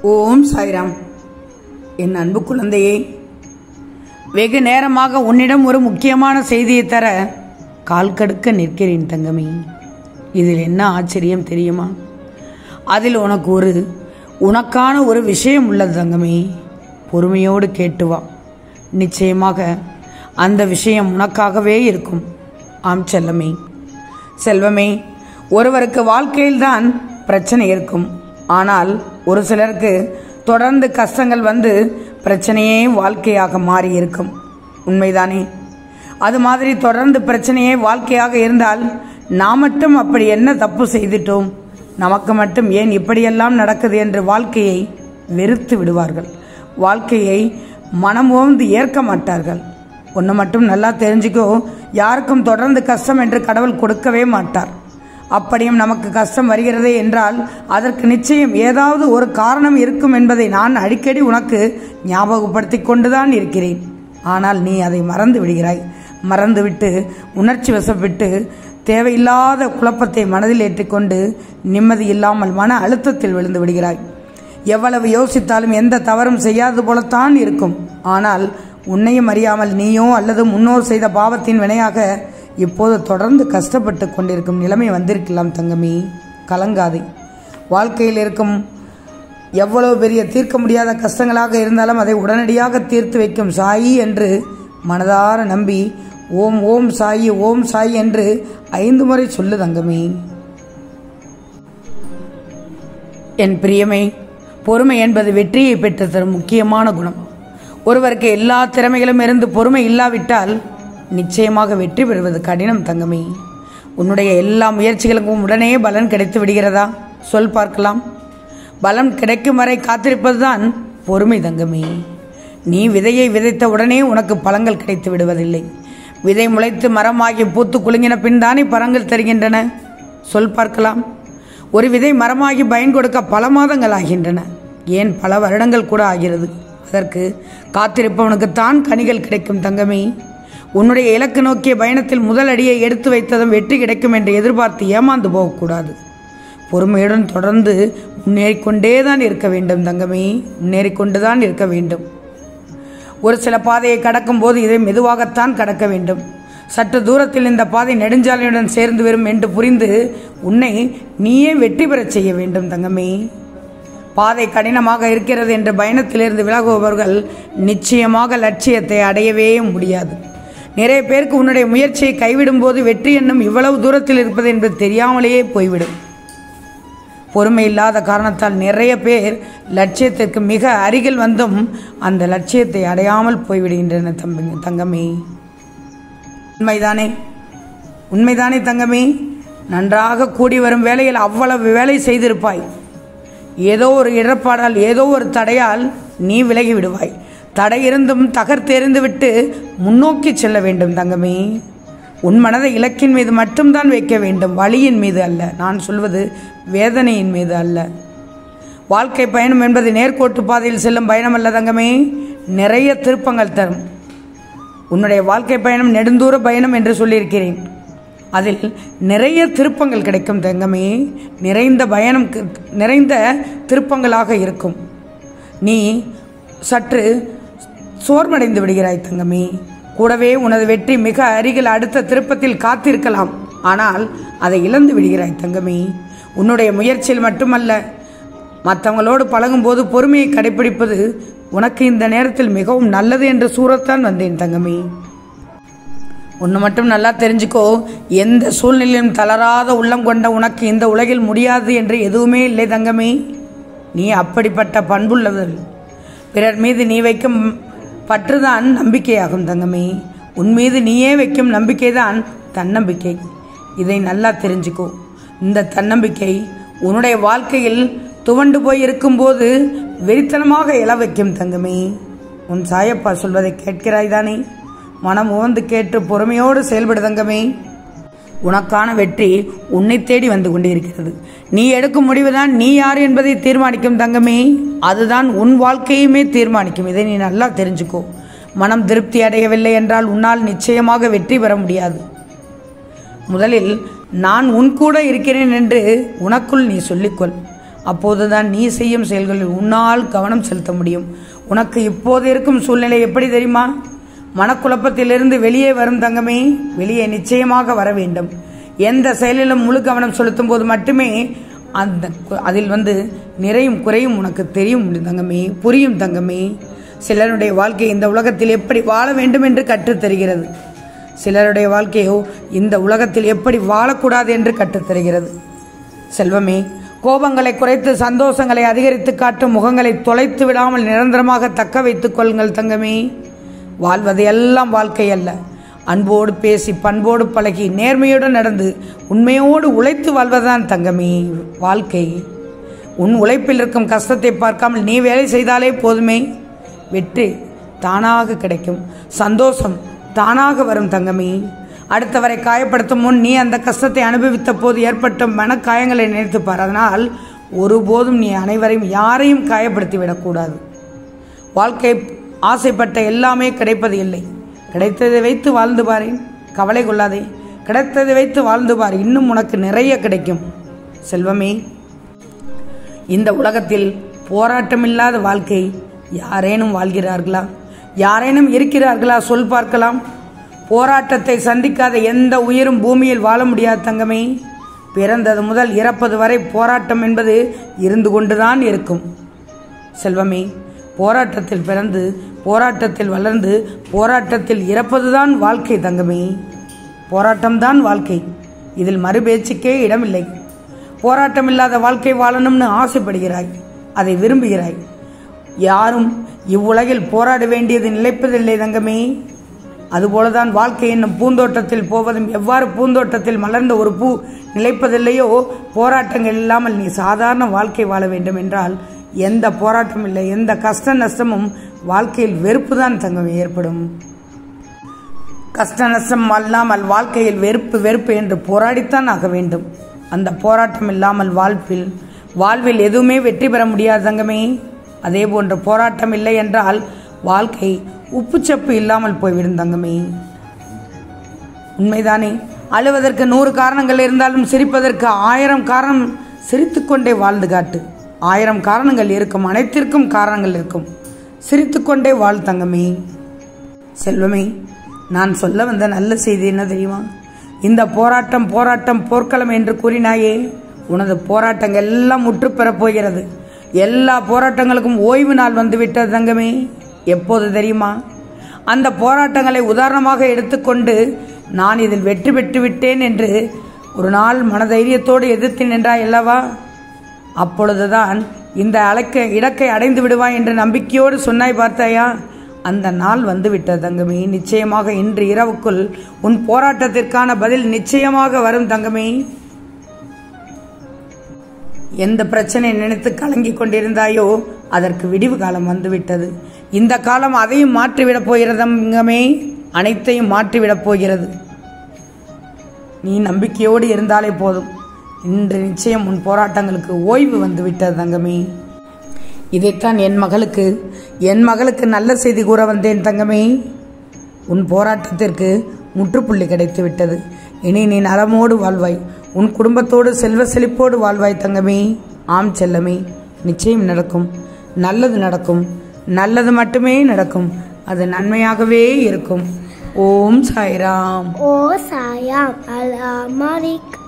ஓம் சாய்ராம் என் அன்பு குழந்தையே வெகு நேரமாக உன்னிடம் ஒரு முக்கியமான செய்தியை தர கால் கடுக்க நிற்கிறேன் தங்கமே இதில் என்ன ஆச்சரியம் தெரியுமா அதில் உனக்கு ஒரு உனக்கான ஒரு விஷயம் உள்ளது தங்கமே பொறுமையோடு கேட்டு வா நிச்சயமாக அந்த விஷயம் உனக்காகவே இருக்கும் ஆம் செல்லமே செல்வமே ஒருவருக்கு வாழ்க்கையில்தான் பிரச்சனை இருக்கும் ஆனால் ஒரு சிலருக்கு தொடர்ந்து கஷ்டங்கள் வந்து பிரச்சனையே வாழ்க்கையாக மாறி இருக்கும் உண்மைதானே அது மாதிரி தொடர்ந்து பிரச்சனையே வாழ்க்கையாக இருந்தால் நாம் மட்டும் அப்படி என்ன தப்பு செய்துட்டோம் நமக்கு மட்டும் ஏன் இப்படியெல்லாம் நடக்குது என்று வாழ்க்கையை வெறுத்து விடுவார்கள் வாழ்க்கையை மனமோந்து ஏற்க மாட்டார்கள் ஒன்று மட்டும் நல்லா தெரிஞ்சுக்கோ யாருக்கும் தொடர்ந்து கஷ்டம் என்று கடவுள் கொடுக்கவே மாட்டார் அப்படியும் நமக்கு கஷ்டம் வருகிறதே என்றால் அதற்கு நிச்சயம் ஏதாவது ஒரு காரணம் இருக்கும் என்பதை நான் அடிக்கடி உனக்கு ஞாபகப்படுத்தி கொண்டுதான் இருக்கிறேன் ஆனால் நீ அதை மறந்து விடுகிறாய் மறந்துவிட்டு உணர்ச்சி வசப்பட்டு தேவையில்லாத குழப்பத்தை மனதில் ஏற்றிக்கொண்டு நிம்மதி இல்லாமல் மன அழுத்தத்தில் விழுந்து விடுகிறாய் எவ்வளவு யோசித்தாலும் எந்த தவறும் செய்யாது போலத்தான் இருக்கும் ஆனால் உன்னையும் அறியாமல் நீயோ அல்லது முன்னோர் செய்த பாவத்தின் வினையாக இப்போது தொடர்ந்து கஷ்டப்பட்டு கொண்டிருக்கும் நிலைமை வந்திருக்கலாம் தங்கமி கலங்காதே வாழ்க்கையில் இருக்கும் எவ்வளவு பெரிய தீர்க்க முடியாத கஷ்டங்களாக இருந்தாலும் அதை உடனடியாக தீர்த்து வைக்கும் சாயி என்று மனதார நம்பி ஓம் ஓம் சாயி ஓம் சாயி என்று ஐந்து முறை சொல்லு தங்கமே என் பிரியமே பொறுமை என்பது வெற்றியை பெற்று தரும் முக்கியமான குணம் ஒருவருக்கு எல்லா திறமைகளும் இருந்து பொறுமை இல்லாவிட்டால் நிச்சயமாக வெற்றி பெறுவது கடினம் தங்கமே உன்னுடைய எல்லா முயற்சிகளுக்கும் உடனே பலன் கிடைத்து விடுகிறதா சொல் பார்க்கலாம் பலன் கிடைக்கும் வரை காத்திருப்பதுதான் பொறுமை தங்கமே நீ விதையை விதைத்த உடனே உனக்கு பழங்கள் கிடைத்து விடுவதில்லை விதை முளைத்து மரமாகி பூத்து குலுங்கின பின் தானே பழங்கள் தருகின்றன சொல் பார்க்கலாம் ஒரு விதை மரமாகி பயன் கொடுக்க பல மாதங்கள் ஆகின்றன ஏன் பல வருடங்கள் கூட ஆகிறது அதற்கு காத்திருப்பவனுக்குத்தான் கனிகள் கிடைக்கும் தங்கமே உன்னுடைய இலக்கு நோக்கிய பயணத்தில் முதல் அடியை எடுத்து வைத்ததும் வெற்றி கிடைக்கும் என்று எதிர்பார்த்து ஏமாந்து போகக்கூடாது பொறுமையுடன் தொடர்ந்து முன்னேறிக்கொண்டே தான் இருக்க வேண்டும் தங்கமே முன்னேறிக்கொண்டு தான் இருக்க வேண்டும் ஒரு சில பாதையை கடக்கும் போது இதை மெதுவாகத்தான் கடக்க வேண்டும் சற்று தூரத்தில் இந்த பாதை நெடுஞ்சாலையுடன் சேர்ந்து வரும் என்று புரிந்து உன்னை நீயே வெற்றி பெறச் செய்ய வேண்டும் தங்கமே பாதை கடினமாக இருக்கிறது என்ற பயணத்திலிருந்து விலகுபவர்கள் நிச்சயமாக லட்சியத்தை அடையவே முடியாது நிறைய பேருக்கு உன்னுடைய முயற்சியை கைவிடும் போது வெற்றி என்னும் இவ்வளவு தூரத்தில் இருப்பது என்பது தெரியாமலேயே போய்விடும் பொறுமை இல்லாத காரணத்தால் நிறைய பேர் லட்சியத்திற்கு மிக அருகில் வந்தும் அந்த லட்சியத்தை அடையாமல் போய்விடுகின்றன தம்பி தங்கமே உண்மைதானே உண்மைதானே தங்கமே நன்றாக கூடி வரும் வேலையில் அவ்வளவு வேலை செய்திருப்பாய் ஏதோ ஒரு இடர்பாடால் ஏதோ ஒரு தடையால் நீ விலகி விடுவாய் தடை இருந்தும் தகர்த்தெறிந்து விட்டு முன்னோக்கி செல்ல வேண்டும் தங்கமே உன் மனதை இலக்கின் மீது மட்டும்தான் வைக்க வேண்டும் வழியின் மீது அல்ல நான் சொல்வது வேதனையின் மீது அல்ல வாழ்க்கை பயணம் என்பது நேர்கோட்டு பாதையில் செல்லும் பயணம் அல்ல தங்கமே நிறைய திருப்பங்கள் தரும் உன்னுடைய வாழ்க்கை பயணம் நெடுந்தூர பயணம் என்று சொல்லியிருக்கிறேன் அதில் நிறைய திருப்பங்கள் கிடைக்கும் தங்கமே நிறைந்த பயணம் நிறைந்த திருப்பங்களாக இருக்கும் நீ சற்று சோர்வடைந்து விடுகிறாய் தங்கமே கூடவே உனது வெற்றி மிக அருகில் அடுத்த திருப்பத்தில் காத்திருக்கலாம் ஆனால் அதை இழந்து விடுகிறாய் தங்கமே உன்னுடைய முயற்சியில் மட்டுமல்ல மற்றவங்களோடு பழகும்போது பொறுமையை கடைபிடிப்பது உனக்கு இந்த நேரத்தில் மிகவும் நல்லது என்று சூறத்தான் வந்தேன் தங்கமே ஒன்று மட்டும் நல்லா தெரிஞ்சுக்கோ எந்த சூழ்நிலையும் தளராத உள்ளம் கொண்ட உனக்கு இந்த உலகில் முடியாது என்று எதுவுமே இல்லை தங்கமே நீ அப்படிப்பட்ட பண்புள்ளவர்கள் பிறர் மீது நீ வைக்கும் பற்றுதான் நம்பிக்கையாகும் தங்கமே உன் மீது நீயே வைக்கும் நம்பிக்கைதான் தன்னம்பிக்கை இதை நல்லா தெரிஞ்சுக்கோ இந்த தன்னம்பிக்கை உன்னுடைய வாழ்க்கையில் துவண்டு போய் இருக்கும்போது வெறித்தனமாக இழ வைக்கும் தங்கமே உன் சாயப்பா சொல்வதை கேட்கிறாய் தானே மனம் உவந்து கேட்டு பொறுமையோடு செயல்படு தங்கமே உனக்கான வெற்றி உன்னை தேடி வந்து கொண்டிருக்கிறது நீ எடுக்கும் முடிவுதான் நீ யார் என்பதை தீர்மானிக்கும் தங்கமே அதுதான் உன் வாழ்க்கையுமே தீர்மானிக்கும் இதை நீ நல்லா தெரிஞ்சுக்கோ மனம் திருப்தி அடையவில்லை என்றால் உன்னால் நிச்சயமாக வெற்றி பெற முடியாது முதலில் நான் உன் கூட இருக்கிறேன் என்று உனக்குள் நீ சொல்லிக்கொள் அப்போதுதான் நீ செய்யும் செயல்களில் உன்னால் கவனம் செலுத்த முடியும் உனக்கு இப்போது இருக்கும் சூழ்நிலை எப்படி தெரியுமா மனக்குழப்பத்திலிருந்து வெளியே வரும் தங்கமே வெளியே நிச்சயமாக வர வேண்டும் எந்த செயலிலும் முழு கவனம் செலுத்தும் போது மட்டுமே அந்த கு- அதில் வந்து நிறையும் குறையும் உனக்கு தெரியும் தங்கமே புரியும் தங்கமே சிலருடைய வாழ்க்கை இந்த உலகத்தில் எப்படி வாழ வேண்டும் என்று கற்றுத் தருகிறது சிலருடைய வாழ்க்கையோ இந்த உலகத்தில் எப்படி வாழக்கூடாது என்று கற்றுத் தருகிறது செல்வமே கோபங்களை குறைத்து சந்தோஷங்களை அதிகரித்து காட்டும் முகங்களை தொலைத்து விடாமல் நிரந்தரமாக தக்க வைத்துக் கொள்ளுங்கள் தங்கமே வாழ்வது எல்லாம் வாழ்க்கை அல்ல அன்போடு பேசி பண்போடு பழகி நேர்மையுடன் நடந்து உண்மையோடு உழைத்து வாழ்வதுதான் தங்கமே வாழ்க்கை உன் உழைப்பில் இருக்கும் கஷ்டத்தை பார்க்காமல் நீ வேலை செய்தாலே போதுமே வெற்றி தானாக கிடைக்கும் சந்தோஷம் தானாக வரும் தங்கமே அடுத்தவரை காயப்படுத்தும் முன் நீ அந்த கஷ்டத்தை அனுபவித்த போது ஏற்பட்ட மனக்காயங்களை நினைத்துப் பார் அதனால் ஒருபோதும் நீ அனைவரையும் யாரையும் காயப்படுத்தி விடக்கூடாது வாழ்க்கை ஆசைப்பட்ட எல்லாமே கிடைப்பது இல்லை கிடைத்ததை வைத்து வாழ்ந்து பாரேன் கவலை கொள்ளாதே கிடைத்ததை வைத்து வாழ்ந்து பார் இன்னும் உனக்கு நிறைய கிடைக்கும் செல்வமே இந்த உலகத்தில் போராட்டமில்லாத வாழ்க்கை யாரேனும் வாழ்கிறார்களா யாரேனும் இருக்கிறார்களா சொல் பார்க்கலாம் போராட்டத்தை சந்திக்காத எந்த உயிரும் பூமியில் வாழ முடியாது தங்கமே பிறந்தது முதல் இறப்பது வரை போராட்டம் என்பது இருந்து கொண்டுதான் இருக்கும் செல்வமே போராட்டத்தில் பிறந்து போராட்டத்தில் வளர்ந்து போராட்டத்தில் இறப்பதுதான் வாழ்க்கை தங்கமே போராட்டம்தான் வாழ்க்கை இதில் மறுபேச்சுக்கே இடமில்லை போராட்டமில்லாத வாழ்க்கை வாழணும்னு ஆசைப்படுகிறாய் அதை விரும்புகிறாய் யாரும் இவ்வுலகில் போராட வேண்டியது நிலைப்பதில்லை தங்கமே அதுபோலதான் வாழ்க்கை என்னும் பூந்தோட்டத்தில் போவதும் எவ்வாறு பூந்தோட்டத்தில் மலர்ந்த ஒரு பூ நிலைப்பதில்லையோ போராட்டங்கள் இல்லாமல் நீ சாதாரண வாழ்க்கை வாழ வேண்டும் என்றால் எந்த போராட்டம் இல்லை எந்த கஷ்ட நஷ்டமும் வாழ்க்கையில் வெறுப்பு தான் தங்கம் ஏற்படும் கஷ்ட நஷ்டம் அல்லாமல் வாழ்க்கையில் வெறுப்பு வெறுப்பு என்று போராடித்தான் ஆக வேண்டும் அந்த போராட்டம் இல்லாமல் வாழ்வில் வாழ்வில் எதுவுமே வெற்றி பெற முடியாது தங்கமே அதே போன்ற போராட்டம் இல்லை என்றால் வாழ்க்கை உப்புச்சப்பு இல்லாமல் போய்விடும் தங்கமே உண்மைதானே அழுவதற்கு நூறு காரணங்கள் இருந்தாலும் சிரிப்பதற்கு ஆயிரம் காரணம் சிரித்துக்கொண்டே வாழ்ந்து காட்டு ஆயிரம் காரணங்கள் இருக்கும் அனைத்திற்கும் காரணங்கள் இருக்கும் சிரித்துக்கொண்டே வாழ் தங்கமே செல்வமே நான் சொல்ல வந்த நல்ல செய்தி என்ன தெரியுமா இந்த போராட்டம் போராட்டம் போர்க்களம் என்று கூறினாயே உனது போராட்டங்கள் எல்லாம் முற்றுப்பெறப் போகிறது எல்லா போராட்டங்களுக்கும் ஓய்வு நாள் வந்துவிட்டது தங்கமே எப்போது தெரியுமா அந்த போராட்டங்களை உதாரணமாக எடுத்துக்கொண்டு நான் இதில் வெற்றி பெற்று விட்டேன் என்று ஒரு நாள் மனதைரியத்தோடு எதிர்த்து நின்றாய் அல்லவா அப்பொழுதுதான் இந்த அழைக்க இடக்கை அடைந்து விடுவாய் என்ற நம்பிக்கையோடு சொன்னாய் பார்த்தாயா அந்த நாள் வந்து விட்டது தங்கமே நிச்சயமாக இன்று இரவுக்குள் உன் போராட்டத்திற்கான பதில் நிச்சயமாக வரும் தங்கமே எந்த பிரச்சனை நினைத்து கலங்கிக் கொண்டிருந்தாயோ அதற்கு விடிவு காலம் வந்துவிட்டது இந்த காலம் அதையும் மாற்றிவிடப் போகிறது தங்கமே அனைத்தையும் மாற்றிவிடப் போகிறது நீ நம்பிக்கையோடு இருந்தாலே போதும் இன்று நிச்சயம் உன் போராட்டங்களுக்கு ஓய்வு வந்துவிட்டது தங்கமே இதைத்தான் என் மகளுக்கு என் மகளுக்கு நல்ல செய்தி கூற வந்தேன் தங்கமே உன் போராட்டத்திற்கு முற்றுப்புள்ளி கிடைத்து விட்டது இனி நீ நலமோடு வாழ்வாய் உன் குடும்பத்தோடு செல்வ செழிப்போடு வாழ்வாய் தங்கமே ஆம் செல்லமே நிச்சயம் நடக்கும் நல்லது நடக்கும் நல்லது மட்டுமே நடக்கும் அது நன்மையாகவே இருக்கும் ஓம் சாய்ராம் ஓ சாயாம் அல் அமரிக்